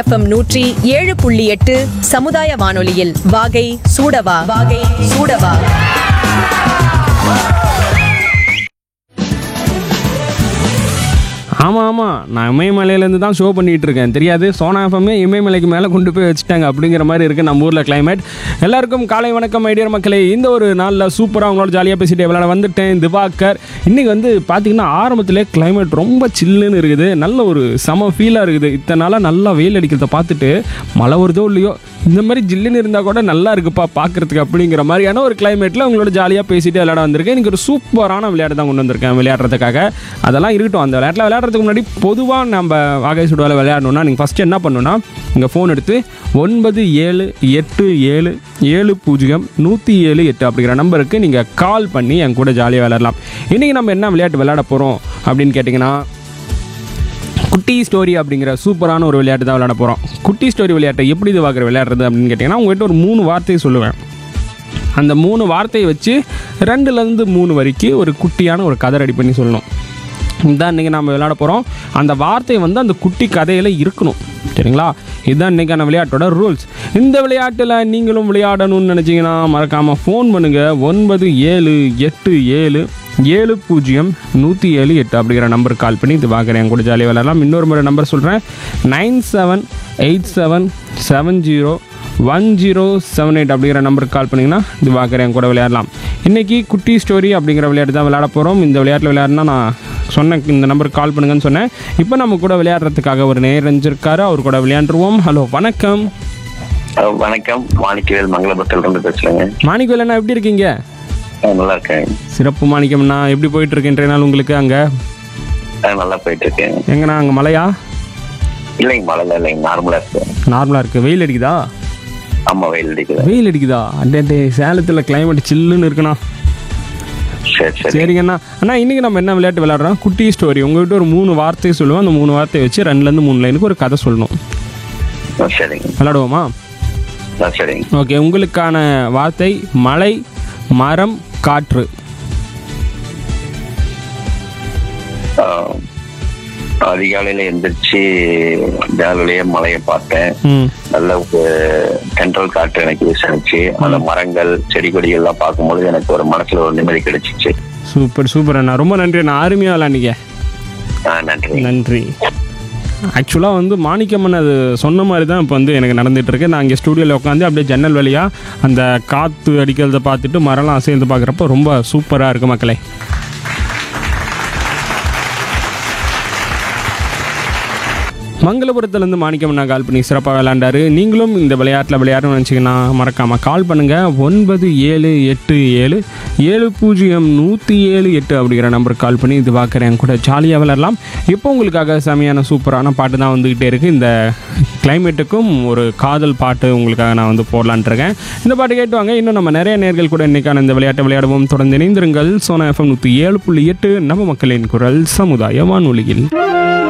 FM நூற்றி ஏழு புள்ளி எட்டு சமுதாய வானொலியில் வாகை சூடவா வாகை சூடவா ஆமாம் ஆமாம் நான் இமயமலையிலேருந்து தான் ஷோ பண்ணிகிட்டு இருக்கேன் தெரியாது சோனா எஃப்எம்மே இமயமலைக்கு மேலே கொண்டு போய் வச்சுட்டாங்க அப்படிங்கிற மாதிரி இருக்குது நம்ம ஊரில் climate எல்லாருக்கும் காலை வணக்கம் ஐடியர் மக்களே இந்த ஒரு நாளில் சூப்பராக அவங்களோட ஜாலியாக பேசிட்டு விளையாட வந்துட்டேன் திவாகர் இன்றைக்கி வந்து பார்த்திங்கன்னா ஆரம்பத்திலே climate ரொம்ப சில்லுன்னு இருக்குது நல்ல ஒரு செம ஃபீலாக இருக்குது இத்தனை நாளாக நல்லா வெயில் அடிக்கிறத பார்த்துட்டு மழை வருதோ இல்லையோ இந்த மாதிரி ஜில்லுன்னு இருந்தால் கூட நல்லா இருக்குப்பா பார்க்குறதுக்கு அப்படிங்கிற மாதிரியான ஒரு கிளைமேட்டில் உங்களோட ஜாலியாக பேசிட்டு விளையாட வந்திருக்கேன் எனக்கு ஒரு சூப்பரான விளையாட்டு தான் கொண்டு வந்திருக்கேன் விளையாடுறதுக்காக அதெல்லாம் இருக்கட்டும் அந்த விளையாட்டில் விளையாடுறதுக்கு முன்னாடி பொதுவாக நம்ம வாகை சுடுவால விளையாடணும்னா நீங்கள் ஃபஸ்ட்டு என்ன பண்ணணும்னா உங்கள் ஃபோன் எடுத்து ஒன்பது ஏழு எட்டு ஏழு ஏழு பூஜ்ஜியம் நூற்றி ஏழு எட்டு அப்படிங்கிற நம்பருக்கு நீங்கள் கால் பண்ணி என் கூட ஜாலியாக விளையாடலாம் இன்றைக்கி நம்ம என்ன விளையாட்டு விளையாட போகிறோம் அப்படின்னு கேட்டிங்கன்னா குட்டி ஸ்டோரி அப்படிங்கிற சூப்பரான ஒரு விளையாட்டு தான் விளையாட போகிறோம் குட்டி ஸ்டோரி விளையாட்டை எப்படி இது பார்க்குற விளையாடுறது அப்படின்னு கேட்டிங்கன்னா உங்கள்கிட்ட ஒரு மூணு வார்த்தையை சொல்லுவேன் அந்த மூணு வார்த்தையை வச்சு ரெண்டுலேருந்து மூணு வரைக்கும் ஒரு குட்டியான ஒரு கதை ரெடி பண்ணி சொல்லணும் இதுதான் இன்றைக்கி நம்ம விளையாட போகிறோம் அந்த வார்த்தை வந்து அந்த குட்டி கதையில் இருக்கணும் சரிங்களா இதுதான் இன்றைக்கான விளையாட்டோட ரூல்ஸ் இந்த விளையாட்டில் நீங்களும் விளையாடணும்னு நினச்சிங்கன்னா மறக்காமல் ஃபோன் பண்ணுங்கள் ஒன்பது ஏழு எட்டு ஏழு ஏழு பூஜ்ஜியம் நூற்றி ஏழு எட்டு அப்படிங்கிற நம்பருக்கு கால் பண்ணி இது பார்க்குறேன் என் கூட ஜாலியாக விளையாடலாம் இன்னொரு முறை நம்பர் சொல்கிறேன் nine seven eight seven seven zero one zero seven eight அப்படிங்கிற நம்பருக்கு கால் பண்ணிங்கன்னா இது பார்க்குறேன் என் கூட விளையாடலாம் இன்றைக்கி குட்டி ஸ்டோரி அப்படிங்கிற விளையாட்டு தான் விளையாட போகிறோம் இந்த விளையாட்டில் விளையாடுனா நான் சொன்னேன் இந்த நம்பருக்கு கால் பண்ணுங்கன்னு சொன்னேன் இப்போ நம்ம கூட விளையாடுறதுக்காக ஒரு நேரஞ்சிருக்காரு அவர் கூட விளையாண்டுருவோம் ஹலோ வணக்கம் அஹ் வணக்கம் மாணிக்கவேல் மங்களபுரத்துல இருந்து பேசுறேங்க மாணிக்கவேல் அண்ணா எப்படி இருக்கீங்க அஹ் நல்லா இருக்கேன் சிறப்பு மாணிக்கம்ண்ணா எப்படி போயிட்டு இருக்கு இன்றைய நாள் உங்களுக்கு அங்கே அஹ் நல்லா போயிட்டு இருக்கேன் எங்கண்ணா அங்கே மழையா இல்லைங்க மழை இல்லைங்க நார்மலா இருக்கு நார்மலாக இருக்குது வெயில் அடிக்குதா ஆமா வெயில் அடிக்குது வெயில் அடிக்குதா அண்டே டே சேலத்தில் கிளைமேட் சில்லுன்னு இருக்குண்ணா சரி சரி சரிங்கண்ணா அண்ணா இன்னைக்கு நம்ம என்ன விளையாட்டு விளையாடுறோம் குட்டி ஸ்டோரி உங்ககிட்ட ஒரு மூணு வார்த்தை சொல்லுவேன் அந்த மூணு வார்த்தையை வச்சு ரெண்டுலேருந்து மூணு லைனுக்கு ஒரு கதை சொல்லணும் அஹ் சரிங்க விளையாடுவோமா அஹ் சரிங்க ஓகே உங்களுக்கான வார்த்தை மலை மரம் காற்று அஹ் அதிகாலையில எந்திரிச்சு ஜாலிலேயே மலையை பார்த்தேன் ம் நல்ல ஒரு தென்றல் காற்று எனக்கு வீசினுச்சு அந்த மரங்கள் செடி கொடிகள் எல்லாம் பார்க்கும்போது எனக்கு ஒரு மனசுல ஒரு நிம்மதி கிடைச்சிச்சு சூப்பர் சூப்பர் அண்ணா ரொம்ப நன்றி அண்ணா அருமையாக விளையாண்டிங்க அஹ் நன்றி நன்றி ஆக்சுவலாக வந்து மாணிக்கம்மன் அது சொன்ன மாதிரி தான் இப்போ வந்து எனக்கு நடந்துட்டு இருக்கு நான் இங்கே ஸ்டூடியோவில் உட்காந்து அப்படியே ஜன்னல் வழியாக அந்த காற்று அடிக்கிறத பார்த்துட்டு மரம்லாம் அசைந்து பார்க்குறப்ப ரொம்ப சூப்பராக இருக்குது மக்களே மங்களபுரத்துலேருந்து மாணிக்கம்மண்ணா கால் பண்ணி சிறப்பாக விளையாண்டாரு நீங்களும் இந்த விளையாட்டில் விளையாடணும்னு நினச்சிங்கன்னா மறக்காமல் கால் பண்ணுங்கள் ஒன்பது ஏழு எட்டு ஏழு ஏழு பூஜ்ஜியம் நூற்றி ஏழு எட்டு அப்படிங்கிற நம்பருக்கு கால் பண்ணி இது பார்க்குறேன் கூட ஜாலியாக விளையாடலாம் இப்போ உங்களுக்காக செமையான சூப்பரான பாட்டு தான் வந்துக்கிட்டே இருக்குது இந்த கிளைமேட்டுக்கும் ஒரு காதல் பாட்டு உங்களுக்காக நான் வந்து போடலான்ட்டு இருக்கேன் இந்த பாட்டு கேட்டு வாங்க இன்னும் நம்ம நிறைய நேர்கள் கூட இன்றைக்கான இந்த விளையாட்டை விளையாடுவோம் தொடர்ந்து இணைந்திருங்கள் சோனா எஃப்எம் நூற்றி ஏழு புள்ளி எட்டு நம்ம மக்களின் குரல் சமுதாய வானொலியில்